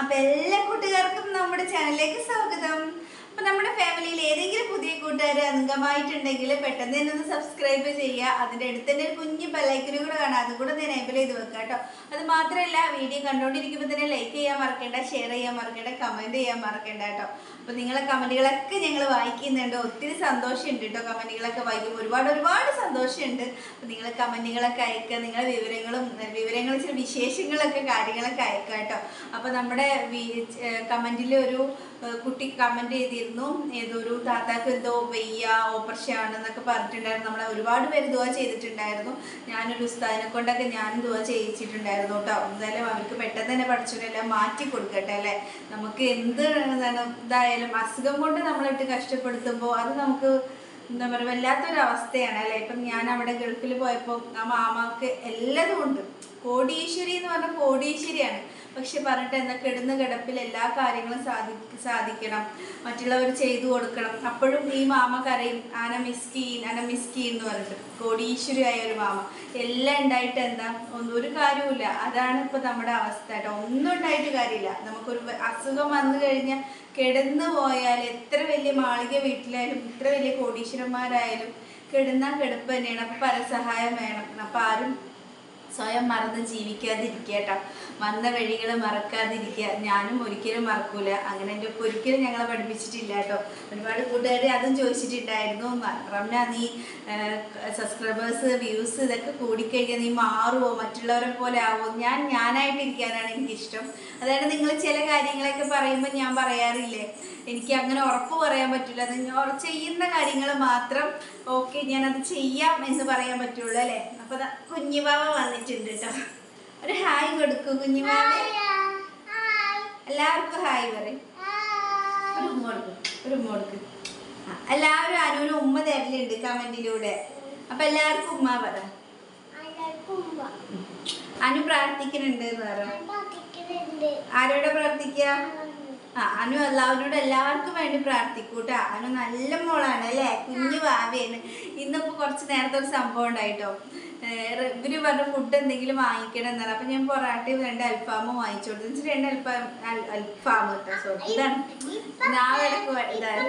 അപ്പൊ എല്ലാ കൂട്ടുകാർക്കും നമ്മുടെ ചാനലിലേക്ക് സ്വാഗതം അപ്പൊ നമ്മുടെ ഫാമിലിയിൽ ഏതെങ്കിലും പുതിയ കൂട്ടുകാർ അംഗമായിട്ടുണ്ടെങ്കിൽ പെട്ടെന്ന് തന്നെ ഒന്ന് സബ്സ്ക്രൈബ് ചെയ്യുക അതിന്റെ അടുത്ത് തന്നെ ഒരു കുഞ്ഞു ബെല്ലൈക്കനും കൂടെ കാണാം അതും കൂടെ ഒന്ന് എനേബിൾ ചെയ്ത് വെക്കുക കേട്ടോ അത് മാത്രമല്ല വീഡിയോ കണ്ടുകൊണ്ടിരിക്കുമ്പോൾ തന്നെ ലൈക്ക് ചെയ്യാൻ മറക്കണ്ട ഷെയർ ചെയ്യാൻ മറക്കണ്ട കമന്റ് ചെയ്യാൻ മറക്കണ്ട കേട്ടോ അപ്പൊ നിങ്ങളെ കമന്റുകളൊക്കെ ഞങ്ങൾ വായിക്കുന്നുണ്ട് ഒത്തിരി സന്തോഷമുണ്ട് കേട്ടോ കമന്റുകളൊക്കെ വായിക്കുമ്പോൾ ഒരുപാട് ഒരുപാട് സന്തോഷമുണ്ട് അപ്പൊ നിങ്ങൾ കമന്റുകളൊക്കെ അയക്കുക നിങ്ങളെ വിവരങ്ങളും വിവരങ്ങൾ ചില വിശേഷങ്ങളൊക്കെ കാര്യങ്ങളൊക്കെ അയക്കുക കേട്ടോ അപ്പൊ നമ്മുടെ കമന്റിൽ ഒരു ഏഹ്, കുട്ടി കമന്റ് ചെയ്തിരുന്നു ഏതൊരു താത്താക്ക് എന്തോ വയ്യ ഓപ്പറേഷൻ ആണെന്നൊക്കെ പറഞ്ഞിട്ടുണ്ടായിരുന്നു നമ്മളെ ഒരുപാട് പേര് ദുവ ചെയ്തിട്ടുണ്ടായിരുന്നു ഞാനൊരു ഉസ്താദിനെ കൊണ്ടൊക്കെ ഞാനും ദുവ ചെയ്യിച്ചിട്ടുണ്ടായിരുന്നു കേട്ടോ എന്തായാലും അവർക്ക് പെട്ടെന്ന് തന്നെ പഠിച്ചവരെല്ലാം മാറ്റി കൊടുക്കട്ടെ അല്ലേ നമുക്ക് എന്ത് എന്താണ് ഇതായാലും അസുഖം കൊണ്ട് നമ്മളിട്ട് കഷ്ടപ്പെടുത്തുമ്പോൾ അത് നമുക്ക് എന്താ പറയുക വല്ലാത്തൊരു അവസ്ഥയാണ് അല്ലേ ഇപ്പം ഞാൻ അവിടെ ഗൾഫിൽ പോയപ്പോൾ ആ മാമാക്ക് എല്ലാതും ഉണ്ട് കോടീശ്വരി എന്ന് പറഞ്ഞാൽ കോടീശ്വരിയാണ് പക്ഷെ പറഞ്ഞിട്ട് എന്താ കിടന്ന കിടപ്പിൽ എല്ലാ കാര്യങ്ങളും സാധി സാധിക്കണം മറ്റുള്ളവർ ചെയ്തു കൊടുക്കണം അപ്പോഴും ഈ മാമ കരയും ആന മിസ്കീൻ അന മിസ്കീൻ എന്ന് പറഞ്ഞിട്ട് കോടീശ്വരിയായ ഒരു മാമ എല്ലാം ഉണ്ടായിട്ട് എന്താ ഒന്നും ഒരു കാര്യവുമില്ല അതാണ് ഇപ്പൊ നമ്മുടെ അവസ്ഥ കേട്ടോ ഒന്നും ഉണ്ടായിട്ട് കാര്യമില്ല നമുക്കൊരു വ- അസുഖം വന്നു കഴിഞ്ഞാൽ കിടന്നു പോയാൽ എത്ര വലിയ മാളിക വീട്ടിലായാലും ഇത്ര വലിയ കോടീശ്വരന്മാരായാലും കിടന്നാൽ കിടപ്പ് തന്നെയാണ് അപ്പൊ പരസഹായം വേണം അപ്പൊ ആരും സ്വയം മറന്ന് ജീവിക്കാതിരിക്കുക കേട്ടോ വന്ന വഴികൾ മറക്കാതിരിക്കുക ഞാനും ഒരിക്കലും മറക്കൂല അങ്ങനെ എൻ്റെ ഉപ്പ ഒരിക്കലും ഞങ്ങളെ പഠിപ്പിച്ചിട്ടില്ല കേട്ടോ ഒരുപാട് കൂട്ടുകാർ അതും ചോദിച്ചിട്ടുണ്ടായിരുന്നു മ- റംന നീ സബ്സ്ക്രൈബേഴ്സ് വ്യൂസ് ഇതൊക്കെ കൂടിക്കഴിഞ്ഞാൽ നീ മാറുമോ മറ്റുള്ളവരെ പോലെ ആവുമോ ഞാൻ ഞാനായിട്ടിരിക്കാനാണ് എനിക്കിഷ്ടം അതായത് നിങ്ങൾ ചില കാര്യങ്ങളൊക്കെ പറയുമ്പോൾ ഞാൻ പറയാറില്ലേ എനിക്ക് അങ്ങനെ ഉറപ്പ് പറയാൻ പറ്റില്ല നിങ്ങൾ ചെയ്യുന്ന കാര്യങ്ങൾ മാത്രം ഓക്കെ ഞാനത് ചെയ്യാം എന്ന് പറയാൻ പറ്റുള്ളൂ അല്ലേ അപ്പൊ ദാ കുഞ്ഞിവാവ വന്നിട്ടുണ്ട് കേട്ടോ ഒരു ഹായ് കൊടുക്കൂ കുഞ്ഞിവാവ എല്ലാവർക്കും ഹായ് പറയും ഒരു ഉമ്മ കൊടുക്കും ഒരു ഉമ്മ കൊടുക്കും ആ, എല്ലാവരും അനുവിന് ഉമ്മ തരലുണ്ട് കമന്റിലൂടെ അപ്പൊ എല്ലാവർക്കും ഉമ്മ പറ അനു പ്രാർത്ഥിക്കുന്നുണ്ട് എന്ന് പറ ആരോടെ പ്രാർത്ഥിക്കുക ആ അനു എല്ലാവരോടും എല്ലാവർക്കും വേണ്ടി പ്രാർത്ഥിക്കൂട്ടാ അനു നല്ല മോളാണ് അല്ലേ കുഞ്ഞു ഭാവിയാണ് ഇന്നിപ്പോ കുറച്ച് നേരത്തെ ഒരു സംഭവം ഉണ്ടായിട്ടോ ഏഹ് ഇവര് പറഞ്ഞ ഫുഡ് എന്തെങ്കിലും വാങ്ങിക്കണം എന്നാണ് അപ്പൊ ഞാൻ പൊറാട്ടയും രണ്ട് അൽഫാമും വാങ്ങിച്ചു കൊടുത്തു എന്നിട്ട് രണ്ട് അൽഫാം അൽ- അൽഫാം കേട്ടോ സോറി ഇതാണ് നാവിടക്ക് ഇതാണ്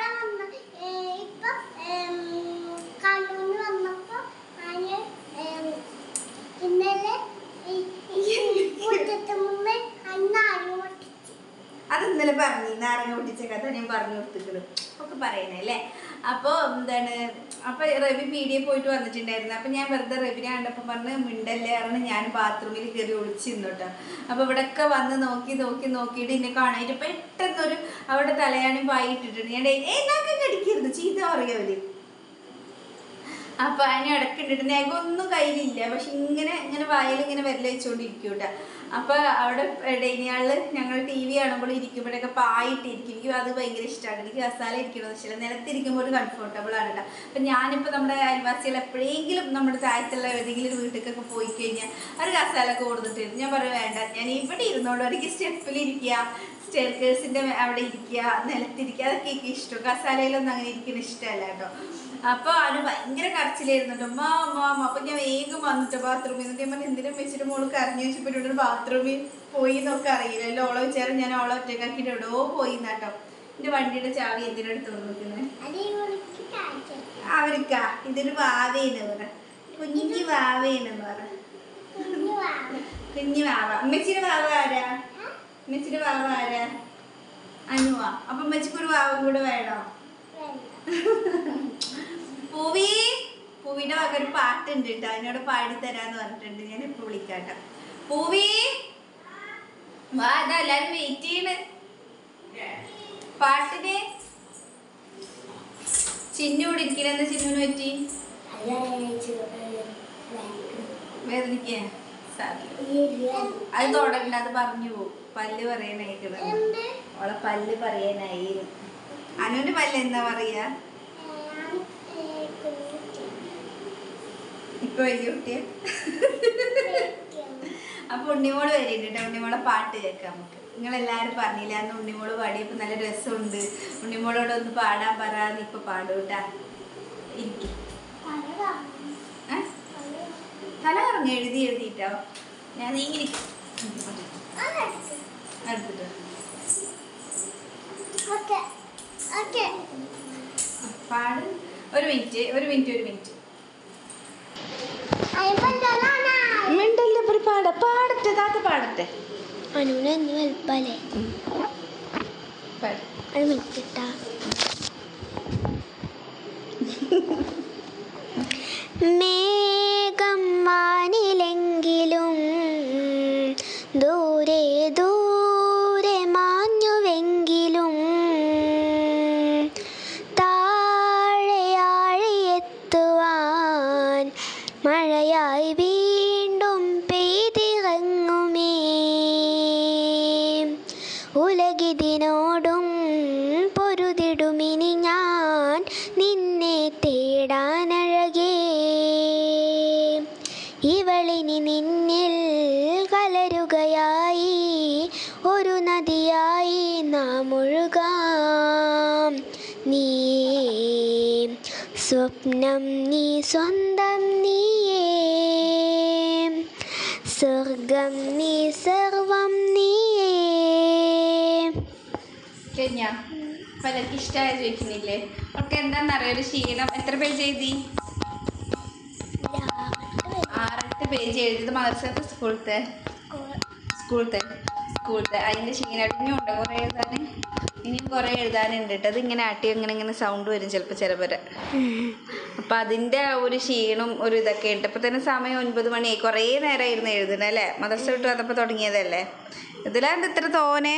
ഇന്നലെ മുറ്റത്ത് മുമ്പ് അന്നാരും പൊട്ടിച്ചു അത് ഇന്നലെ പറഞ്ഞു നാരങ്ങ പൊട്ടിച്ച കഥ ഞാൻ പറഞ്ഞു കൊടുത്തിട്ടുണ്ട് ഒക്കെ പറയണേ അല്ലേ അപ്പോൾ എന്താണ് അപ്പൊ റവി പീടിയെ പോയിട്ട് വന്നിട്ടുണ്ടായിരുന്നു അപ്പൊ ഞാൻ വെറുതെ റവിനെ കണ്ടപ്പോൾ പറഞ്ഞ് മിണ്ടല്ലേ പറഞ്ഞ് ഞാൻ ബാത്റൂമിൽ കയറി ഒളിച്ചിരുന്നു കേട്ടോ അപ്പൊ ഇവിടെയൊക്കെ വന്ന് നോക്കി നോക്കി നോക്കിയിട്ട് എന്നെ കാണാനായിട്ട് പെട്ടെന്നൊരു അവിടെ തലയാണി പായി ഇട്ടിട്ടുണ്ട് ഞാൻ ഏ നാക്കം കടിക്കരുത് ചീത്ത പറയുക അപ്പൊ അതിനെ ഇടക്കിട്ടിട്ട് നെഗൊന്നും കയ്യിലില്ല പക്ഷെ ഇങ്ങനെ ഇങ്ങനെ വായിൽ ഇങ്ങനെ വിരൽ വെച്ചുകൊണ്ടിരിക്കും കേട്ടോ അപ്പൊ അവിടെ ഡൈനിങ് ഹാളില് ഞങ്ങൾ ടി വി കാണുമ്പോൾ ഇരിക്കുമ്പോഴൊക്കെ പായിട്ടിരിക്കും എനിക്ക് അത് ഭയങ്കര ഇഷ്ടമാണ് എനിക്ക് കസാല ഇരിക്കണമെന്ന് വെച്ചാൽ നിലത്തിരിക്കുമ്പോൾ ഒരു കംഫർട്ടബിൾ ആണ് കേട്ടോ അപ്പൊ ഞാനിപ്പോ നമ്മുടെ അയൽവാസികൾ എപ്പോഴെങ്കിലും നമ്മുടെ താഴത്തുള്ള ഏതെങ്കിലും ഒരു വീട്ടിലേക്കൊക്കെ പോയി കഴിഞ്ഞാൽ ഒരു കസാലൊക്കെ കൊടുത്തിട്ട് തരും ഞാൻ പറയും വേണ്ട ഞാൻ ഇവിടെ ഇരുന്നോളൂ എനിക്ക് സ്റ്റെപ്പിൽ ഇരിക്കുക സ്റ്റെയർക്കേഴ്സിന്റെ അവിടെ ഇരിക്കുക നിലത്തിരിക്കുക അതൊക്കെ എനിക്ക് ഇഷ്ടം കസാലയിലൊന്നും അങ്ങനെ ഇരിക്കുന്ന ഇഷ്ടമല്ല കേട്ടോ അപ്പൊ അവന് ഭയങ്കര കരച്ചിലായിരുന്നു കേട്ടോ അമ്മ അമ്മ അമ്മ അപ്പൊ ഞാൻ വേഗം വന്നിട്ട് ബാത്റൂമിൽ എന്നിട്ട് ഞാൻ പറഞ്ഞു, എന്തിനും വെച്ചിട്ട് മോള് കരഞ്ഞു വെച്ചപ്പോ ഇവിടെ ബാത്റൂമിൽ പോയി എന്നൊക്കെ അറിയില്ലല്ലോ ഓളെ വിചാരം ഞാൻ ഓളെ ഒറ്റക്കാക്കിട്ട് എവിടെയോ പോയി കേട്ടോ എന്റെ വണ്ടിയുടെ ചാവി എന്തിനെടുത്ത് നോക്കുന്നത് അത് ഇവൾക്ക് കാഴ്ച അവർക്കാ ഇതൊരു വാവേന്ന് പറ കുഞ്ഞിക്ക് വാവേന്ന് പറ കുഞ്ഞു വാവ കുഞ്ഞു വാവ അമ്മച്ചിയുടെ വാവ ആരാ അമ്മച്ചിയുടെ വാവ ആരാ അനുവാ അപ്പൊ അമ്മച്ചിക്ക് ഒരു വാവും കൂടെ വേണോ വേണ്ട പൂവി പൂവിന്റെ വക ഒരു പാട്ടുണ്ട് കേട്ടോ അതിനോട് പാടി തരാന്ന് പറഞ്ഞിട്ടുണ്ട് ഞാൻ ഇപ്പൊ വിളിക്കാട്ടോ പൂവി വാ ഇതാ എല്ലാരും വെയിറ്റ് ചെയ്യണ് പാട്ടിന് ചിന്നു ഇവിടെ ഇരിക്കണെന്ന് ചിന്നുന് പറ്റി വേദനിക്കേ സാറില്ല അത് തുടങ്ങണ്ട അത് പറഞ്ഞു പോകും പല്ല് പറയാനായിക്കണം എന്ത് അവളെ പല്ല് പറയാനായി അനുവിന്റെ പല്ല് എന്താ പറയാ ഇപ്പൊ വലിയ കുട്ടിയാ അപ്പൊ ഉണ്ണിമോള് വരുന്നുണ്ട് കേട്ടോ ഉണ്ണിമോളെ പാട്ട് കേൾക്കാം നമുക്ക് നിങ്ങൾ എല്ലാരും പറഞ്ഞില്ല അന്ന് ഉണ്ണിമോള് പാടിയപ്പോ നല്ല രസമുണ്ട് ഉണ്ണിമോളോട് ഒന്ന് പാടാൻ പറയാന്ന് ഇപ്പൊ പാടൂട്ടാ ഇരിക്കും തല കറങ്ങി എഴുതി എഴുതിട്ടോ ഞാൻ ഇങ്ങനെ എടുത്തിട്ട് മിനിറ്റ് ഒരു മിനിറ്റ് ഒരു മിനിറ്റ് അയ്യപ്പന്തലാണ് മിണ്ടല്ലേ ഒരു പാട പാടട്ടെ താത്ത പാടട്ടെ അനുവിന് എന്ന് വലുപ്പല്ലേ പാട്. അത് മിനിറ്റിട്ടാ മേഘം വാനിലെങ്കിലും ദൂരെ ദൂരെ മാഞ്ഞുവെങ്കിലും താഴെയാഴെത്തുവാൻ മഴയായി വീണ്ടും പെയ്തിറങ്ങുമേ ഉലകിതിനോടും പൊരുതിടുമിനി ഞാൻ നിന്നെ തേടാനഴകേ ഇവളിനി നിന്നിൽ കലരുകയായി ഒരു നദിയായി നാം ഒഴുകാം നീ സ്വപ്നം നീ സ്വന്തം നീയേ സ്വർഗം നീ സർവം നീയേ കഴിഞ്ഞാ പലർക്ക് ഇഷ്ടമായ ചോദിക്കുന്നില്ലേ അവർക്ക് എന്താണെന്നറിയോ ഒരു ക്ഷീണം എത്ര പേജ് എഴുതി ആറെട്ട് പേജ് എഴുതിയത് മദർസത്തെ സ്കൂളത്തെ സ്കൂളത്തെ സ്കൂളത്തെ അതിൻ്റെ ക്ഷീണം ഇനിയും ഉണ്ട് കുറേ എഴുതാൻ ഇനിയും കുറേ എഴുതാനുണ്ട് കേട്ടോ അതിങ്ങനെ ആട്ടി ഇങ്ങനെ ഇങ്ങനെ സൗണ്ട് വരും ചിലപ്പോൾ ചിലപ്പോൾ അപ്പം അതിൻ്റെ ഒരു ക്ഷീണം ഒരു ഇതൊക്കെ ഉണ്ട് ഇപ്പം തന്നെ സമയം ഒൻപത് മണിയായി കുറേ നേരമായിരുന്നു എഴുതുന്നത് അല്ലേ മദർസ വിട്ട് വന്നപ്പോൾ തുടങ്ങിയതല്ലേ ഇതിലാണ്ട് ഇത്ര തോനെ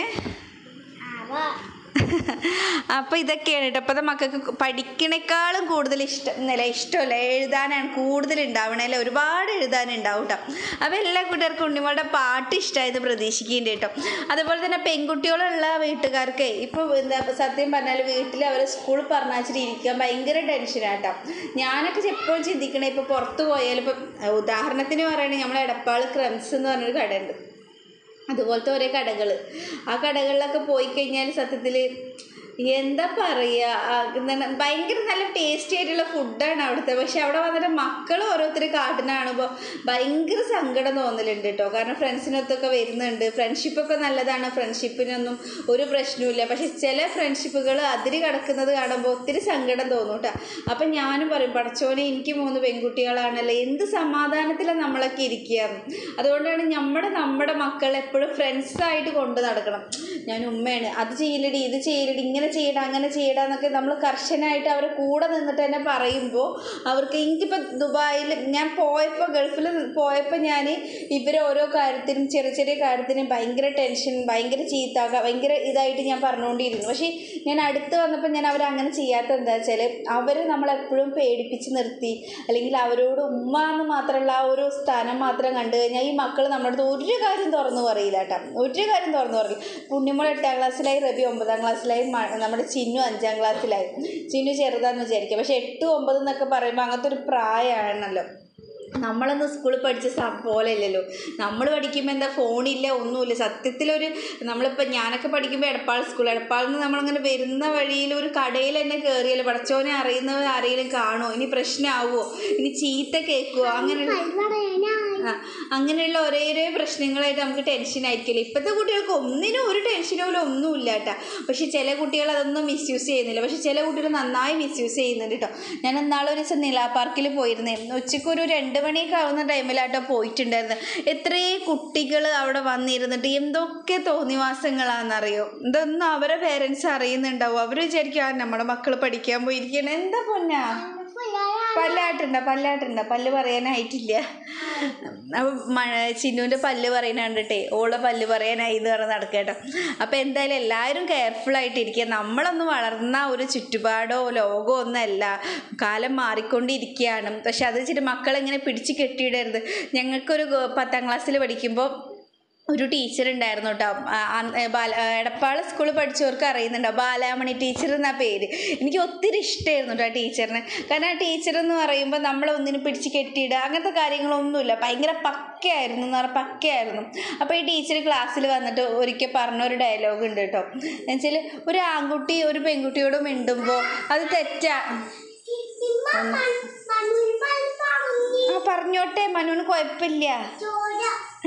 അപ്പോൾ ഇതൊക്കെയാണ് കേട്ടോ ഇപ്പോഴത്തെ മക്കൾക്ക് പഠിക്കണേക്കാളും കൂടുതൽ ഇഷ്ടം എന്നല്ല ഇഷ്ടമല്ല എഴുതാനാണ് കൂടുതൽ ഉണ്ടാവണല്ലേ ഒരുപാട് എഴുതാനുണ്ടാവും കേട്ടോ അപ്പോൾ എല്ലാ കുട്ടികൾക്കും ഉണ്ണിമോളുടെ പാട്ട് ഇഷ്ടമായത് പ്രതീക്ഷിക്കുന്നുണ്ട് കേട്ടോ അതുപോലെ തന്നെ പെൺകുട്ടികളുള്ള വീട്ടുകാർക്ക് ഇപ്പോൾ എന്താ സത്യം പറഞ്ഞാൽ വീട്ടിൽ അവരെ സ്കൂളിൽ പറഞ്ഞാച്ചിട്ട് ഇരിക്കാൻ ഭയങ്കര ടെൻഷനാട്ടോ ഞാനൊക്കെ എപ്പോഴും ചിന്തിക്കണേ ഇപ്പോൾ പുറത്ത് പോയാലും ഇപ്പം ഉദാഹരണത്തിന് പറയുകയാണെങ്കിൽ നമ്മളെ എടപ്പാൾ ക്രംസ് എന്ന് പറഞ്ഞൊരു കടയുണ്ട് അതുപോലത്തെ ഓരോ കടകൾ ആ കടകളിലൊക്കെ പോയി കഴിഞ്ഞാൽ സത്യത്തിൽ എന്താ പറയുക ആ, എന്താണ് ഭയങ്കര നല്ല ടേസ്റ്റി ആയിട്ടുള്ള ഫുഡാണ് അവിടുത്തെ പക്ഷെ അവിടെ വന്നിട്ട് മക്കൾ ഓരോരുത്തർ കാട്ടിനെ കാണുമ്പോൾ ഭയങ്കര സങ്കടം തോന്നലുണ്ട് കേട്ടോ കാരണം ഫ്രണ്ട്സിനൊത്തൊക്കെ വരുന്നുണ്ട് ഫ്രണ്ട്ഷിപ്പൊക്കെ നല്ലതാണ് ഫ്രണ്ട്ഷിപ്പിനൊന്നും ഒരു പ്രശ്നവുമില്ല പക്ഷെ ചില ഫ്രണ്ട്ഷിപ്പുകൾ അതിര് കിടക്കുന്നത് കാണുമ്പോൾ ഒത്തിരി സങ്കടം തോന്നും കേട്ടോ അപ്പം ഞാനും പറയും പടച്ചോനെ എനിക്ക് മൂന്ന് പെൺകുട്ടികളാണല്ലോ എന്ത് സമാധാനത്തിലാണ് നമ്മളൊക്കെ ഇരിക്കുക അതുകൊണ്ടാണ് നമ്മുടെ നമ്മുടെ മക്കൾ എപ്പോഴും ഫ്രണ്ട്സായിട്ട് കൊണ്ട് നടക്കണം ഞാൻ ഉമ്മയാണ് അത് ചെയ്യലടി ഇത് ചെയ്യലടി ഇങ്ങനെ ചെയ്യടാ അങ്ങനെ ചെയ്യടാ എന്നൊക്കെ നമ്മൾ കർശനമായിട്ട് അവരെ കൂടെ നിന്നിട്ട് തന്നെ പറയുമ്പോൾ അവർക്ക് എനിക്കിപ്പോൾ ദുബായിൽ ഞാൻ പോയപ്പോൾ ഗൾഫിൽ പോയപ്പോൾ ഞാൻ ഇവരെ ഓരോ കാര്യത്തിനും ചെറിയ ചെറിയ കാര്യത്തിനും ഭയങ്കര ടെൻഷൻ ഭയങ്കര ചീത്ത ഭയങ്കര ഇതായിട്ട് ഞാൻ പറഞ്ഞുകൊണ്ടിരുന്നു പക്ഷേ ഞാൻ അടുത്ത് വന്നപ്പോൾ ഞാൻ അവരങ്ങനെ ചെയ്യാത്ത എന്താ വെച്ചാൽ അവർ നമ്മളെപ്പോഴും പേടിപ്പിച്ച് നിർത്തി അല്ലെങ്കിൽ അവരോട് ഉമ്മ എന്ന് മാത്രമുള്ള ആ ഒരു സ്ഥാനം മാത്രം കണ്ടു കഴിഞ്ഞാൽ ഈ മക്കൾ നമ്മുടെ അടുത്ത് ഒരു കാര്യം തുറന്നു പറയില്ല കേട്ടോ ഒരു കാര്യം തുറന്നു പറയില്ല പുണ്യമ്മൾ എട്ടാം ക്ലാസ്സിലായി റബി ഒമ്പതാം ക്ലാസ്സിലായി മ- നമ്മുടെ ചിന്നു അഞ്ചാം ക്ലാസ്സിലായി ചിന്നു ചെറുതാന്ന് വിചാരിക്കുക പക്ഷെ എട്ട് ഒമ്പത് എന്നൊക്കെ പറയുമ്പോൾ അങ്ങനത്തെ ഒരു പ്രായമാണല്ലോ നമ്മളൊന്നും സ്കൂളിൽ പഠിച്ച സ- പോലെ ഇല്ലല്ലോ നമ്മൾ പഠിക്കുമ്പോൾ എന്താ ഫോണില്ല ഒന്നുമില്ല സത്യത്തിലൊരു നമ്മളിപ്പോൾ ഞാനൊക്കെ പഠിക്കുമ്പോൾ എടപ്പാൾ സ്കൂൾ എടപ്പാളിൽ നിന്ന് നമ്മളിങ്ങനെ വരുന്ന വഴിയിൽ ഒരു കടയിൽ തന്നെ കയറിയല്ലോ പടച്ചോനെ അറിയുന്നവർ ആരെങ്കിലും കാണുമോ ഇനി പ്രശ്നമാവുമോ ഇനി ചീത്ത കേൾക്കുമോ അങ്ങനെയുള്ള ആ അങ്ങനെയുള്ള ഒരേ ഒരേ പ്രശ്നങ്ങളായിട്ട് നമുക്ക് ടെൻഷൻ ആയിരിക്കില്ല ഇപ്പോഴത്തെ കുട്ടികൾക്ക് ഒന്നിനും ഒരു ടെൻഷനോ പോലും ഒന്നുമില്ല കേട്ടോ പക്ഷെ ചില കുട്ടികൾ അതൊന്നും മിസ്യൂസ് ചെയ്യുന്നില്ല പക്ഷെ ചില കുട്ടികൾ നന്നായി മിസ്യൂസ് ചെയ്യുന്നുണ്ട് കേട്ടോ ഞാൻ ഇന്നാളെ ഒരു ദിവസം നിലാ പാർക്കിൽ പോയിരുന്നേ ഉച്ചയ്ക്ക് ഒരു രണ്ട് മണിയൊക്കെ ആവുന്ന ടൈമിലാട്ടോ പോയിട്ടുണ്ടായിരുന്നു എത്രയേ കുട്ടികൾ അവിടെ വന്നിരുന്നിട്ട് എന്തൊക്കെ തോന്നിവാസങ്ങളാണെന്നറിയോ ഇതൊന്നും അവരെ പേരൻസ് അറിയുന്നുണ്ടാവും അവർ വിചാരിക്കും ആ നമ്മുടെ മക്കൾ പഠിക്കാൻ പോയിരിക്കണം എന്താ പൊന്നാ പല്ലാട്ടുണ്ടോ പല്ലാട്ടുണ്ടോ പല്ല് പറയാനായിട്ടില്ല അപ്പം മഴ ചിന്നുവിൻ്റെ പല്ല് പറയുന്ന കണ്ടിട്ടേ ഓളെ പല്ല് പറയാനായി എന്ന് പറഞ്ഞ് നടക്കട്ടോ അപ്പം എന്തായാലും എല്ലാവരും കെയർഫുൾ ആയിട്ടിരിക്കുക നമ്മളൊന്നും വളർന്ന ഒരു ചുറ്റുപാടോ ലോകമോ ഒന്നല്ല കാലം മാറിക്കൊണ്ടിരിക്കുകയാണ് പക്ഷെ അത് വെച്ചിട്ട് മക്കളെങ്ങനെ പിടിച്ച് കെട്ടിയിടരുത് ഞങ്ങൾക്കൊരു ഗ- പത്താം ക്ലാസ്സിൽ പഠിക്കുമ്പോൾ ഒരു ടീച്ചർ ഉണ്ടായിരുന്നു കേട്ടോ എടപ്പാൾ സ്കൂളിൽ പഠിച്ചവർക്ക് അറിയുന്നുണ്ടോ ബാലാമണി ടീച്ചർ എന്നാ പേര് എനിക്ക് ഒത്തിരി ഇഷ്ടമായിരുന്നു കേട്ടോ ആ ടീച്ചറിനെ കാരണം ആ ടീച്ചർ എന്ന് പറയുമ്പോൾ നമ്മളെ ഒന്നിനും പിടിച്ച് കെട്ടിയിടുക അങ്ങനത്തെ കാര്യങ്ങളൊന്നുമില്ല ഭയങ്കര പക്കയായിരുന്നു എന്ന് പറഞ്ഞാൽ പക്കയായിരുന്നു അപ്പോൾ ഈ ടീച്ചർ ക്ലാസ്സിൽ വന്നിട്ട് ഒരിക്കൽ പറഞ്ഞ ഒരു ഡയലോഗ് ഉണ്ട് കേട്ടോ എന്നുവെച്ചാൽ ഒരു ആൺകുട്ടി ഒരു പെൺകുട്ടിയോട് മിണ്ടുമ്പോൾ അത് തെറ്റാ ആ പറഞ്ഞോട്ടെ മനുവിന് കുഴപ്പമില്ല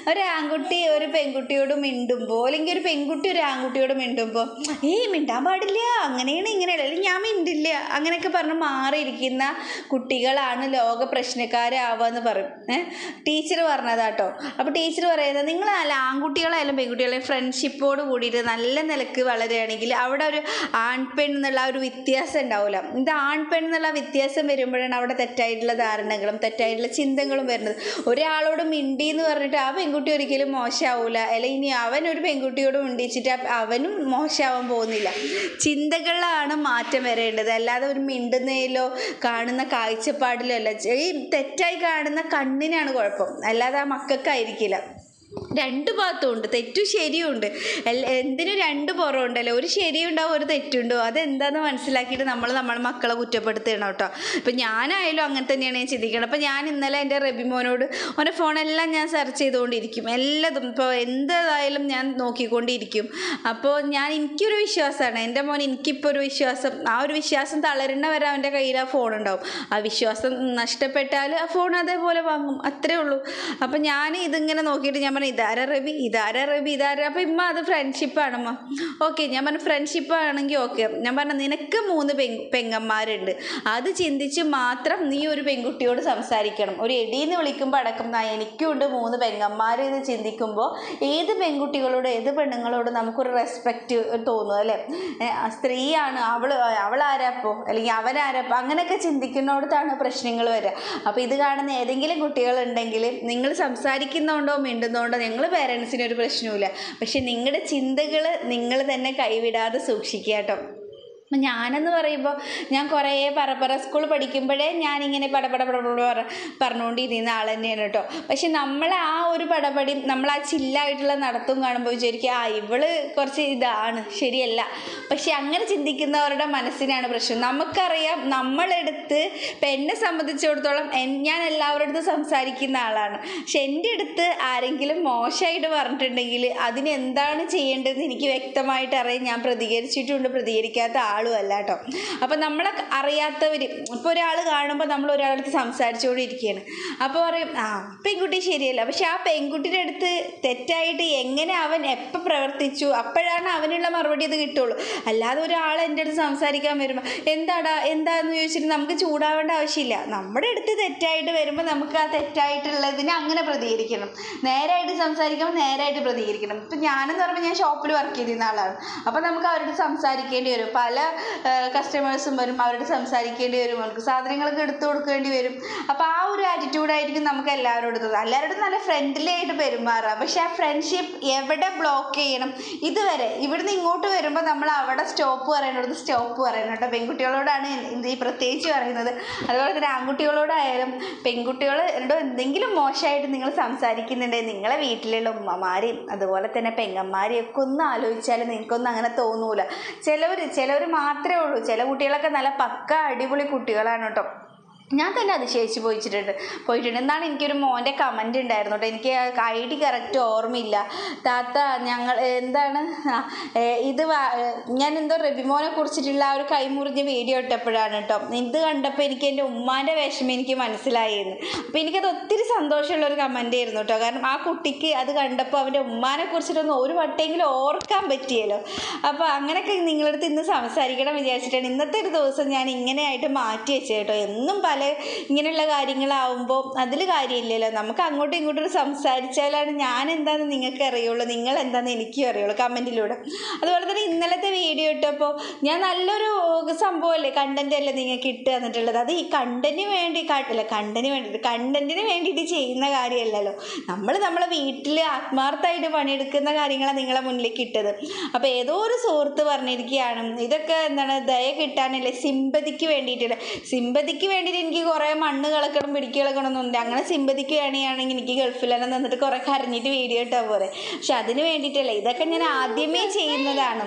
ഒരു ആൺകുട്ടി ഒരു പെൺകുട്ടിയോട് മിണ്ടുമ്പോൾ അല്ലെങ്കിൽ ഒരു പെൺകുട്ടി ഒരു ആൺകുട്ടിയോട് മിണ്ടുമ്പോൾ ഏയ് മിണ്ടാൻ പാടില്ല അങ്ങനെയാണ് ഇങ്ങനെയാണ് അല്ലെങ്കിൽ ഞാൻ മിണ്ടില്ല അങ്ങനെയൊക്കെ പറഞ്ഞ് മാറിയിരിക്കുന്ന കുട്ടികളാണ് ലോക പ്രശ്നക്കാരാവുക എന്ന് പറയും ഏഹ് ടീച്ചർ പറഞ്ഞതാട്ടോ അപ്പോൾ ടീച്ചർ പറയുന്നത് നിങ്ങൾ അല്ല ആൺകുട്ടികളായാലും പെൺകുട്ടികളായാലും ഫ്രണ്ട്ഷിപ്പോട് കൂടിയിട്ട് നല്ല നിലക്ക് വളരുകയാണെങ്കിൽ അവിടെ ഒരു ആൺ പെൺ എന്നുള്ള ആ ഒരു വ്യത്യാസം ഉണ്ടാവില്ല ഇത് ആൺ പെൺ എന്നുള്ള വ്യത്യാസം വരുമ്പോഴാണ് അവിടെ തെറ്റായിട്ടുള്ള ധാരണകളും തെറ്റായിട്ടുള്ള ചിന്തകളും വരുന്നത് ഒരാളോട് മിണ്ടി എന്ന് പറഞ്ഞിട്ട് ആ പെൺകുട്ടി ഒരിക്കലും മോശമാവില്ല അല്ലെങ്കിൽ ഇനി അവൻ ഒരു പെൺകുട്ടിയോട് മിണ്ടിച്ചിട്ട് ആ- അവനും മോശമാവാൻ പോകുന്നില്ല ചിന്തകളിലാണ് മാറ്റം വരേണ്ടത് അല്ലാതെ ഒരു മിണ്ടുന്നതിലോ കാണുന്ന കാഴ്ചപ്പാടിലോ അല്ല ഈ തെറ്റായി കാണുന്ന കണ്ണിനാണ് കുഴപ്പം അല്ലാതെ ആ മക്കൾക്കായിരിക്കില്ല രണ്ട് ഭാഗത്തും ഉണ്ട് തെറ്റും ശരിയും ഉണ്ട് എല്ല- എന്തിനും രണ്ട് പുറം ഉണ്ടല്ലോ ഒരു ശരിയുണ്ടാവും ഒരു തെറ്റുണ്ടോ അതെന്താന്ന് മനസ്സിലാക്കിയിട്ട് നമ്മൾ നമ്മളെ മക്കളെ കുറ്റപ്പെടുത്തണം കേട്ടോ ഇപ്പം ഞാനായാലും അങ്ങനെ തന്നെയാണ് ഞാൻ ചിന്തിക്കണം അപ്പം ഞാൻ ഇന്നലെ എൻ്റെ റബിമോനോട് ഓൻ്റെ ഫോണെല്ലാം ഞാൻ സെർച്ച് ചെയ്തുകൊണ്ടിരിക്കും എല്ലാതും ഇപ്പോൾ എന്തായാലും ഞാൻ നോക്കിക്കൊണ്ടിരിക്കും അപ്പോൾ ഞാൻ എനിക്കൊരു വിശ്വാസമാണ് എൻ്റെ മോൻ എനിക്കിപ്പോൾ ഒരു വിശ്വാസം ആ ഒരു വിശ്വാസം തളരുന്ന വരെ അവൻ്റെ കയ്യിൽ ആ ഫോൺ ഉണ്ടാവും ആ വിശ്വാസം നഷ്ടപ്പെട്ടാൽ ആ ഫോൺ അതേപോലെ വാങ്ങും അത്രേ ഉള്ളൂ അപ്പം ഞാൻ ഇതിങ്ങനെ നോക്കിയിട്ട് ഞാൻ പറഞ്ഞു ഇതാരാ റബി ഇതാരാ റബി ഇതാരാ അപ്പം ഇമ്മ അത് ഫ്രണ്ട്ഷിപ്പാണമ്മ ഓക്കെ ഞാൻ പറഞ്ഞു ഫ്രണ്ട്ഷിപ്പ് ആണെങ്കിൽ ഓക്കെ ഞാൻ പറഞ്ഞു നിനക്ക് മൂന്ന് പെൺ പെങ്ങന്മാരുണ്ട് അത് ചിന്തിച്ച് മാത്രം നീ ഒരു പെൺകുട്ടിയോട് സംസാരിക്കണം ഒരു എടീന്ന് വിളിക്കുമ്പോൾ അടക്കം "ആ, എനിക്കുണ്ട് മൂന്ന് പെങ്ങന്മാർ എന്ന് ചിന്തിക്കുമ്പോൾ ഏത് പെൺകുട്ടികളോട് ഏത് പെണ്ണുങ്ങളോട് നമുക്കൊരു റെസ്പെക്റ്റ് തോന്നും അല്ലേ ഏ, ആ സ്ത്രീയാണ് അവൾ അവൾ ആരാപ്പോ അല്ലെങ്കിൽ അവനാരാപ്പോ അങ്ങനെയൊക്കെ ചിന്തിക്കുന്നിടത്താണ് പ്രശ്നങ്ങൾ വരിക അപ്പോൾ ഇത് കാണുന്ന ഏതെങ്കിലും കുട്ടികളുണ്ടെങ്കിൽ നിങ്ങൾ സംസാരിക്കുന്നതുകൊണ്ടോ മിണ്ടുന്നതുകൊണ്ടോ ഞങ്ങൾ പേരൻസിന് ഒരു പ്രശ്നവുമില്ല പക്ഷെ നിങ്ങളുടെ ചിന്തകൾ നിങ്ങൾ തന്നെ കൈവിടാതെ സൂക്ഷിക്കുക കേട്ടോ അപ്പം ഞാനെന്ന് പറയുമ്പോൾ ഞാൻ കുറേ പറപ്പറ സ്കൂൾ പഠിക്കുമ്പോഴേ ഞാനിങ്ങനെ പടപട പടപട പറ പറഞ്ഞുകൊണ്ടിരുന്ന ആൾ തന്നെയാണ് കേട്ടോ പക്ഷെ നമ്മൾ ആ ഒരു പടപടി നമ്മൾ ആ ചില്ലായിട്ടുള്ള നടത്തും കാണുമ്പോൾ വിചാരിക്കുക ആ ഇവള് കുറച്ച് ഇതാണ് ശരിയല്ല പക്ഷെ അങ്ങനെ ചിന്തിക്കുന്നവരുടെ മനസ്സിനാണ് പ്രശ്നം നമുക്കറിയാം നമ്മളെടുത്ത് ഇപ്പം എന്നെ സംബന്ധിച്ചിടത്തോളം എൻ- ഞാൻ എല്ലാവരുടെ അടുത്തും സംസാരിക്കുന്ന ആളാണ് പക്ഷെ എൻ്റെ അടുത്ത് ആരെങ്കിലും മോശമായിട്ട് പറഞ്ഞിട്ടുണ്ടെങ്കിൽ അതിന് എന്താണ് ചെയ്യേണ്ടതെന്ന് എനിക്ക് വ്യക്തമായിട്ട് അറിയാം ഞാൻ പ്രതികരിച്ചിട്ടുണ്ട് പ്രതികരിക്കാത്ത ആളും അല്ല കേട്ടോ അപ്പം നമ്മളെ അറിയാത്തവർ ഇപ്പോൾ ഒരാൾ കാണുമ്പോൾ നമ്മൾ ഒരാളടുത്ത് സംസാരിച്ചുകൊണ്ടിരിക്കുകയാണ് അപ്പോൾ പറയും ആ പെൺകുട്ടി ശരിയല്ല പക്ഷെ ആ പെൺകുട്ടിയുടെ അടുത്ത് തെറ്റായിട്ട് എങ്ങനെ അവൻ എപ്പോൾ പ്രവർത്തിച്ചു അപ്പോഴാണ് അവനുള്ള മറുപടി അത് കിട്ടുള്ളൂ അല്ലാതെ ഒരാൾ എൻ്റെ അടുത്ത് സംസാരിക്കാൻ വരുമ്പോൾ എന്താടാ എന്താന്ന് ചോദിച്ചിട്ട് നമുക്ക് ചൂടാവേണ്ട ആവശ്യമില്ല നമ്മുടെ അടുത്ത് തെറ്റായിട്ട് വരുമ്പോൾ നമുക്ക് ആ തെറ്റായിട്ടുള്ളതിന് അങ്ങനെ പ്രതികരിക്കണം നേരായിട്ട് സംസാരിക്കുമ്പോൾ നേരായിട്ട് പ്രതികരിക്കണം ഇപ്പം ഞാനെന്ന് പറയുമ്പോൾ ഞാൻ ഷോപ്പിൽ വർക്ക് ചെയ്തിരുന്ന ആളാണ് അപ്പോൾ നമുക്ക് അവരോട് സംസാരിക്കേണ്ടി വരും പല കസ്റ്റമേഴ്സും വരും അവരോട് സംസാരിക്കേണ്ടി വരും അവർക്ക് സാധനങ്ങളൊക്കെ എടുത്തു കൊടുക്കേണ്ടി വരും അപ്പോൾ ആ ഒരു ആറ്റിറ്റ്യൂഡായിരിക്കും നമുക്ക് എല്ലാവരോടും തോന്നുക എല്ലാവരോടും നല്ല ഫ്രണ്ട്ലി ആയിട്ട് പെരുമാറുക പക്ഷെ ആ ഫ്രണ്ട്ഷിപ്പ് എവിടെ ബ്ലോക്ക് ചെയ്യണം ഇതുവരെ ഇവിടുന്ന് ഇങ്ങോട്ട് വരുമ്പോൾ നമ്മൾ അവിടെ സ്റ്റോപ്പ് പറയണത് സ്റ്റോപ്പ് പറയണം കേട്ടോ പെൺകുട്ടികളോടാണ് ഇത് ഈ പ്രത്യേകിച്ച് പറയുന്നത് അതുപോലെ തന്നെ ആൺകുട്ടികളോടായാലും പെൺകുട്ടികൾ എന്നോട് എന്തെങ്കിലും മോശമായിട്ട് നിങ്ങൾ സംസാരിക്കുന്നുണ്ടെങ്കിൽ നിങ്ങളെ വീട്ടിലുള്ള ഉമ്മമാരെയും അതുപോലെ തന്നെ പെങ്ങന്മാരെയും ഒക്കെ ഒന്ന് ആലോചിച്ചാൽ നിങ്ങൾക്കൊന്നും അങ്ങനെ തോന്നൂല ചിലവർ ചിലവർ മാത്രമേ ഉള്ളൂ ചില കുട്ടികളൊക്കെ നല്ല പക്ക അടിപൊളി കുട്ടികളാണ് കേട്ടോ ഞാൻ തന്നെ അതിശയിച്ച് പോയിച്ചിട്ടുണ്ട് പോയിട്ടുണ്ട് എന്നാണ് എനിക്കൊരു മോൻ്റെ കമൻ്റ് ഉണ്ടായിരുന്നു കേട്ടോ എനിക്ക് ഐ ഡി കറക്റ്റ് ഓർമ്മയില്ല താത്ത ഞങ്ങൾ എന്താണ് ആ, ഏ, ഇത് വാ- ഏ, ഞാൻ എന്തോ റബിമോനെ കുറിച്ചിട്ടുള്ള ആ ഒരു കൈമുറിഞ്ഞ വീഡിയോ ഇട്ടപ്പോഴാണ് കേട്ടോ ഇത് കണ്ടപ്പോൾ എനിക്ക് എൻ്റെ ഉമ്മാൻ്റെ വിഷമം എനിക്ക് മനസ്സിലായിരുന്നു അപ്പോൾ എനിക്കത് ഒത്തിരി സന്തോഷമുള്ള ഒരു കമൻ്റ് ആയിരുന്നു കേട്ടോ കാരണം ആ കുട്ടിക്ക് അത് കണ്ടപ്പോൾ അവൻ്റെ ഉമ്മാനെ കുറിച്ചിട്ടൊന്ന് ഒരു വട്ടെങ്കിലും ഓർക്കാൻ പറ്റിയല്ലോ അപ്പോൾ അങ്ങനെയൊക്കെ നിങ്ങളടുത്ത് ഇന്ന് സംസാരിക്കണം വിചാരിച്ചിട്ടാണ് ഇന്നത്തെ ഒരു ദിവസം ഞാൻ ഇങ്ങനെയായിട്ട് മാറ്റി വെച്ചത് കേട്ടോ എന്നും പല ഇങ്ങനെയുള്ള കാര്യങ്ങളാവുമ്പോൾ അതിൽ കാര്യമില്ലല്ലോ നമുക്ക് അങ്ങോട്ടും ഇങ്ങോട്ടും സംസാരിച്ചാലാണ് ഞാൻ എന്താണെന്ന് നിങ്ങൾക്ക് അറിയുള്ളൂ നിങ്ങൾ എന്താണെന്ന് എനിക്കും അറിയുള്ളൂ കമൻറ്റിലൂടെ അതുപോലെ തന്നെ ഇന്നലത്തെ വീഡിയോ ഇട്ടപ്പോൾ ഞാൻ നല്ലൊരു സംഭവമല്ലേ കണ്ടന്റ് അല്ലേ നിങ്ങൾക്ക് ഇട്ട് തന്നിട്ടുള്ളത് അത് ഈ കണ്ടന്റിന് വേണ്ടി കാട്ടില്ല കണ്ടന്റിന് വേണ്ടിയിട്ട് കണ്ടന്റിന് വേണ്ടിയിട്ട് ചെയ്യുന്ന കാര്യമല്ലല്ലോ നമ്മൾ നമ്മളെ വീട്ടിൽ ആത്മാർത്ഥമായിട്ട് പണിയെടുക്കുന്ന കാര്യങ്ങളാണ് നിങ്ങളെ മുന്നിലേക്ക് ഇട്ടത് അപ്പോൾ ഏതോ ഒരു സുഹൃത്ത് പറഞ്ഞിരിക്കുകയാണ് ഇതൊക്കെ എന്താണ് ദയ കിട്ടാനല്ലേ സിമ്പതിക്ക് വേണ്ടിയിട്ടുള്ള സിമ്പതിക്ക് വേണ്ടിയിട്ട് എനിക്ക് കുറേ മണ്ണ് കളക്കണം പിടിക്ക് കളക്കണം എന്നുണ്ട് അങ്ങനെ സിമ്പതിക്ക് വേണമെങ്കിൽ എനിക്ക് ഗൾഫിലെല്ലാം നിന്നിട്ട് കുറേ കരഞ്ഞിട്ട് വീഡിയോ ഇട്ടാൽ പോരെ പക്ഷെ അതിന് വേണ്ടിയിട്ടല്ല ഇതൊക്കെ ഞാൻ ആദ്യമേ ചെയ്യുന്നതാണ്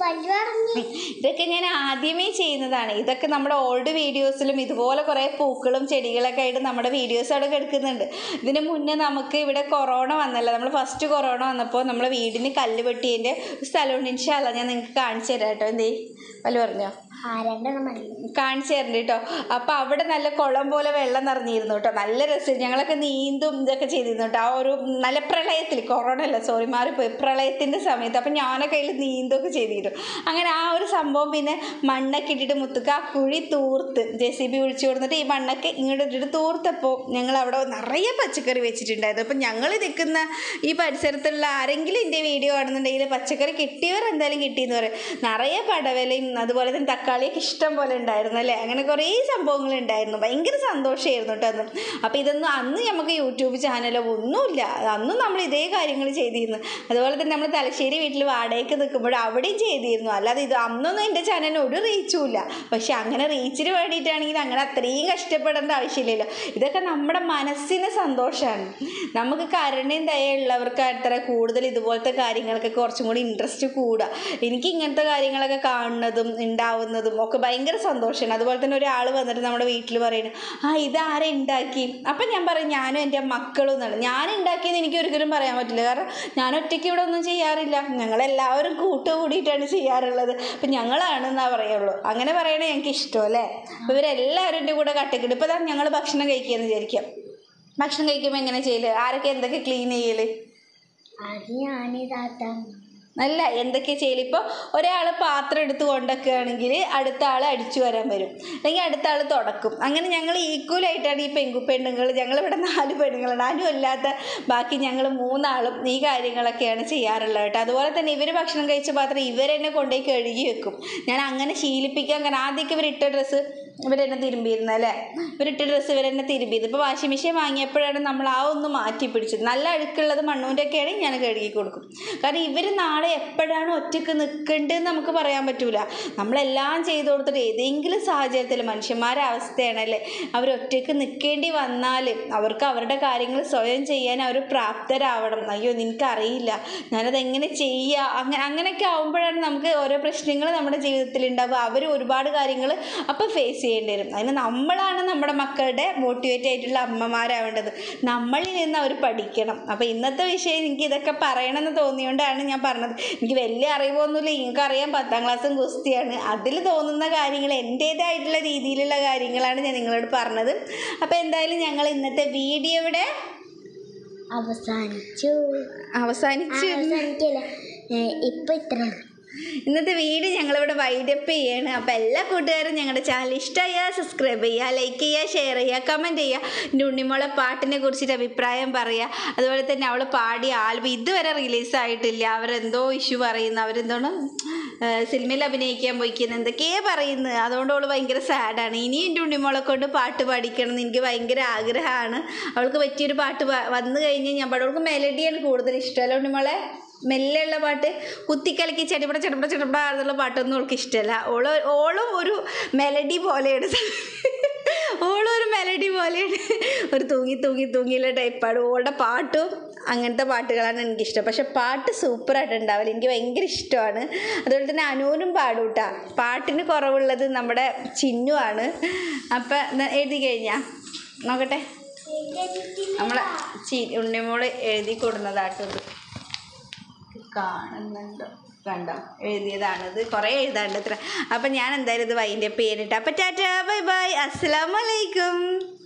ഇതൊക്കെ ഞാൻ ആദ്യമേ ചെയ്യുന്നതാണ് ഇതൊക്കെ നമ്മുടെ ഓൾഡ് വീഡിയോസിലും ഇതുപോലെ കുറേ പൂക്കളും ചെടികളൊക്കെ ആയിട്ട് നമ്മുടെ വീഡിയോസ് അവിടെ കിടക്കുന്നുണ്ട് ഇതിന് മുന്നേ നമുക്ക് ഇവിടെ കൊറോണ വന്നല്ലോ നമ്മൾ ഫസ്റ്റ് കൊറോണ വന്നപ്പോൾ നമ്മളെ വീടിന് കല്ല് വെട്ടിയതിൻ്റെ സ്ഥലമുണ്ട് ഇൻഷാല്ല ഞാൻ നിങ്ങൾക്ക് കാണിച്ചു തരാം കേട്ടോ എന്തേ വല്ല പറഞ്ഞോ ആ രണ്ടെണ്ണം മതി കാണിച്ചു തരണ്ട കേട്ടോ അപ്പോൾ അവിടെ നല്ല കുളം പോലെ വെള്ളം നിറഞ്ഞിരുന്നു കേട്ടോ നല്ല രസം ഞങ്ങളൊക്കെ നീന്തും ഇതൊക്കെ ചെയ്തിരുന്നു കേട്ടോ ആ ഒരു നല്ല പ്രളയത്തിൽ കൊറോണ അല്ല സോറി മാറിപ്പോയി പ്രളയത്തിൻ്റെ സമയത്ത് അപ്പം ഞാനൊക്കെ അതിൽ നീന്തൊക്കെ ചെയ്തിരുന്നു അങ്ങനെ ആ ഒരു സംഭവം പിന്നെ മണ്ണൊക്കെ ഇട്ടിട്ട് മുത്തുക്ക ആ കുഴി തൂർത്ത് ജെ സി ബി വിളിച്ചു കൊടുത്തിട്ട് ഈ മണ്ണൊക്കെ ഇങ്ങോട്ട് ഇട്ടിട്ട് തൂർത്തപ്പോൾ ഞങ്ങൾ അവിടെ നിറയെ പച്ചക്കറി വെച്ചിട്ടുണ്ടായിരുന്നു അപ്പം ഞങ്ങൾ നിൽക്കുന്ന ഈ പരിസരത്തുള്ള ആരെങ്കിലും എൻ്റെ വീഡിയോ കാണുന്നുണ്ടെങ്കിൽ പച്ചക്കറി കിട്ടിയവർ എന്തായാലും കിട്ടിയെന്ന് പറയും നിറയെ പടവലയും അതുപോലെ തന്നെ തക്കാളിയൊക്കെ ഇഷ്ടം പോലെ ഉണ്ടായിരുന്നു അല്ലേ അങ്ങനെ കുറേ സംഭവങ്ങൾ ഉണ്ടായിരുന്നു ഭയങ്കര സന്തോഷമായിരുന്നു കേട്ടോ അന്ന് അപ്പോൾ ഇതൊന്നും അന്ന് നമുക്ക് യൂട്യൂബ് ചാനലോ ഒന്നുമില്ല അന്നും നമ്മൾ ഇതേ കാര്യങ്ങൾ ചെയ്തിരുന്നു അതുപോലെ തന്നെ നമ്മൾ തലശ്ശേരി വീട്ടിൽ വാടകയ്ക്ക് നിൽക്കുമ്പോൾ അവിടെയും ചെയ്തിരുന്നു അല്ലാതെ ഇത് അന്നൊന്നും എൻ്റെ ചാനലിന് ഒരു റീച്ചും ഇല്ല പക്ഷെ അങ്ങനെ റീച്ചിന് വേണ്ടിയിട്ടാണെങ്കിൽ അങ്ങനെ അത്രയും കഷ്ടപ്പെടേണ്ട ആവശ്യമില്ലല്ലോ ഇതൊക്കെ നമ്മുടെ മനസ്സിന് സന്തോഷമാണ് നമുക്ക് കരുണയും ദയുള്ളവർക്ക് അത്ര കൂടുതൽ ഇതുപോലത്തെ കാര്യങ്ങളൊക്കെ കുറച്ചും കൂടി ഇൻട്രസ്റ്റ് കൂടുക എനിക്ക് ഇങ്ങനത്തെ കാര്യങ്ങളൊക്കെ കാണുന്നതും ഉണ്ടാവുന്നതും ഒക്കെ ഭയങ്കര സന്തോഷമാണ് അതുപോലെ തന്നെ ഒരാൾ വന്നിട്ട് നമ്മുടെ വീട്ടിൽ പറയുന്നു ആ ഇതാരെ ഉണ്ടാക്കി അപ്പം ഞാൻ പറയും ഞാനും എൻ്റെ മക്കളും എന്നാണ് ഞാൻ ഉണ്ടാക്കിയെന്ന് എനിക്ക് ഒരിക്കലും പറയാൻ പറ്റില്ല കാരണം ഞാൻ ഒറ്റയ്ക്ക് ഇവിടെ ഒന്നും ചെയ്യാറില്ല ഞങ്ങളെല്ലാവരും കൂട്ട് കൂടിയിട്ടാണ് ചെയ്യാറുള്ളത് അപ്പം ഞങ്ങളാണെന്നാ പറയുള്ളൂ അങ്ങനെ പറയണേ എനിക്ക് ഇഷ്ടം അല്ലേ അപ്പോൾ ഇവരെല്ലാവരും എൻ്റെ കൂടെ കട്ടക്കിട്ട് ഇപ്പോൾ തന്നെ ഞങ്ങൾ ഭക്ഷണം കഴിക്കുകയെന്ന് വിചാരിക്കാം ഭക്ഷണം കഴിക്കുമ്പോൾ എങ്ങനെ ചെയ്യല് ആരൊക്കെ എന്തൊക്കെ ക്ലീൻ ചെയ്യല് അത് ഞാനിതാത്ത അല്ല എന്തൊക്കെ ചെയ്യല് ഇപ്പോൾ ഒരാൾ പാത്രം എടുത്ത് കൊണ്ടൊക്കെയാണെങ്കിൽ അടുത്ത ആൾ അടിച്ചു വരാൻ വരും അല്ലെങ്കിൽ അടുത്ത ആൾ തുടക്കും അങ്ങനെ ഞങ്ങൾ ഈക്വലായിട്ടാണ് ഈ പെങ്കു പെണ്ണുങ്ങൾ ഞങ്ങളിവിടെ നാല് പെണ്ണുങ്ങളാണ് ആരും അല്ലാത്ത ബാക്കി ഞങ്ങൾ മൂന്നാളും ഈ കാര്യങ്ങളൊക്കെയാണ് ചെയ്യാറുള്ളത് കേട്ടോ അതുപോലെ തന്നെ ഇവർ ഭക്ഷണം കഴിച്ച പാത്രം ഇവരെന്നെ കൊണ്ടുപോയി കഴുകി വെക്കും ഞാൻ അങ്ങനെ ശീലിപ്പിക്കാൻ കാരണം ആദ്യമൊക്കെ ഇവരിട്ട ഡ്രസ്സ് ഇവരെന്നെ തിരുമ്പിയിരുന്നത് അല്ലേ ഇവരിട്ട ഡ്രസ്സ് ഇവരെന്നെ തിരുമ്പിയത് ഇപ്പോൾ വാഷിംഗ് മെഷീൻ വാങ്ങിയപ്പോഴാണ് നമ്മൾ ആ ഒന്ന് മാറ്റി പിടിച്ചത് നല്ല അഴുക്കുള്ളത് മണ്ണൂൻ്റെ ഒക്കെ ആണെങ്കിൽ ഞാൻ കഴുകി കൊടുക്കും കാരണം ഇവർ നാളെ എപ്പോഴാണ് ഒറ്റയ്ക്ക് നിൽക്കേണ്ടതെന്ന് നമുക്ക് പറയാൻ പറ്റൂല നമ്മളെല്ലാം ചെയ്തു കൊടുത്തിട്ട് ഏതെങ്കിലും സാഹചര്യത്തിൽ മനുഷ്യന്മാരെ അവസ്ഥയാണല്ലേ അവർ ഒറ്റയ്ക്ക് നിൽക്കേണ്ടി വന്നാൽ അവർക്ക് അവരുടെ കാര്യങ്ങൾ സ്വയം ചെയ്യാൻ അവർ പ്രാപ്തരാവണം അയ്യോ നിനക്കറിയില്ല ഞാനത് എങ്ങനെ ചെയ്യുക അങ്ങനെ അങ്ങനെയൊക്കെ ആകുമ്പോഴാണ് നമുക്ക് ഓരോ പ്രശ്നങ്ങൾ നമ്മുടെ ജീവിതത്തിൽ ഉണ്ടാവുക അവർ ഒരുപാട് കാര്യങ്ങൾ അപ്പോൾ ഫേസ് ചെയ്യേണ്ടി വരും അതിന് നമ്മളാണ് നമ്മുടെ മക്കളുടെ മോട്ടിവേറ്റ് ആയിട്ടുള്ള അമ്മമാരാവേണ്ടത് നമ്മളിൽ നിന്ന് അവർ പഠിക്കണം അപ്പോൾ ഇന്നത്തെ വിഷയം എനിക്ക് ഇതൊക്കെ പറയണമെന്ന് തോന്നിയോണ്ടാണ് ഞാൻ പറഞ്ഞത് എനിക്ക് വലിയ അറിവൊന്നുമില്ല നിങ്ങൾക്ക് അറിയാം പത്താം ക്ലാസ്സും ഗുസ്തിയാണ് അതിൽ തോന്നുന്ന കാര്യങ്ങൾ എൻ്റേതായിട്ടുള്ള രീതിയിലുള്ള കാര്യങ്ങളാണ് ഞാൻ നിങ്ങളോട് പറഞ്ഞത് അപ്പോൾ എന്തായാലും ഞങ്ങൾ ഇന്നത്തെ വീഡിയോയുടെ അവസാനിച്ചു അവസാനിച്ച് അവസാനിക്കല്ല ഇപ്പൊ ഇത്ര ഇന്നത്തെ വീഡിയോ ഞങ്ങളിവിടെ വൈഡപ്പ് ചെയ്യാണ് അപ്പോൾ എല്ലാ കൂട്ടുകാരും ഞങ്ങളുടെ ചാനൽ ഇഷ്ടമായാൽ സബ്സ്ക്രൈബ് ചെയ്യുക ലൈക്ക് ചെയ്യുക ഷെയർ ചെയ്യുക കമൻറ്റ് ചെയ്യുക എൻ്റെ ഉണ്ണിമോളെ പാട്ടിനെ കുറിച്ചിട്ട് അഭിപ്രായം പറയുക അതുപോലെ തന്നെ അവൾ പാടിയ ആൽബം ഇതുവരെ റിലീസായിട്ടില്ല അവരെന്തോ ഇഷ്യൂ പറയുന്നു അവരെന്തോണം സിനിമയിൽ അഭിനയിക്കാൻ പോയിക്കുന്നു എന്തൊക്കെയോ പറയുന്നു അതുകൊണ്ട് അവൾ ഭയങ്കര സാഡാണ് ഇനി എൻ്റെ ഉണ്ണിമോളെ കൊണ്ട് പാട്ട് പാടിക്കണം എന്ന് എനിക്ക് ഭയങ്കര ആഗ്രഹമാണ് അവൾക്ക് പറ്റിയൊരു പാട്ട് പാ- വന്നു കഴിഞ്ഞ് ഞാൻ പാടും അവൾക്ക് മെലഡിയാണ് കൂടുതൽ ഇഷ്ടമല്ല ഉണ്ണിമോളെ മെല്ലെയുള്ള പാട്ട് കുത്തിക്കലക്കി ചടിപട ചടിപട ചടിപട എന്നുള്ള പാട്ടൊന്നും അവൾക്ക് ഇഷ്ടമല്ല ഓള് ഓളും ഒരു മെലഡി പോലെയാണ് ഓളും ഒരു മെലഡി പോലെയാണ് ഒരു തൂങ്ങി തൂങ്ങി തൂങ്ങിയുള്ള ടൈപ്പാണ് ഓളുടെ പാട്ടും അങ്ങനത്തെ പാട്ടുകളാണ് എനിക്കിഷ്ടം പക്ഷെ പാട്ട് സൂപ്പറായിട്ട് ഉണ്ടാവില്ല എനിക്ക് ഭയങ്കര ഇഷ്ടമാണ് അതുപോലെ തന്നെ അനൂനും പാടും കേട്ടോ പാട്ടിന് കുറവുള്ളത് നമ്മുടെ ചിന്നുവാണ് അപ്പം എഴുതി കഴിഞ്ഞാ നോക്കട്ടെ നമ്മളെ ചി ഉണ്ണിമോള് എഴുതി കൊടുന്നതാട്ടത് കാണുന്നുണ്ടോ കണ്ടോ എഴുതിയതാണിത് കുറേ എഴുതാണ്ട് ഇത്ര അപ്പം ഞാൻ എന്തായാലും ഇത് വൈൻ്റെ പേരിട്ട് അപ്പം ടാറ്റാ ബൈ ബൈ അസ്സലാമലൈക്കും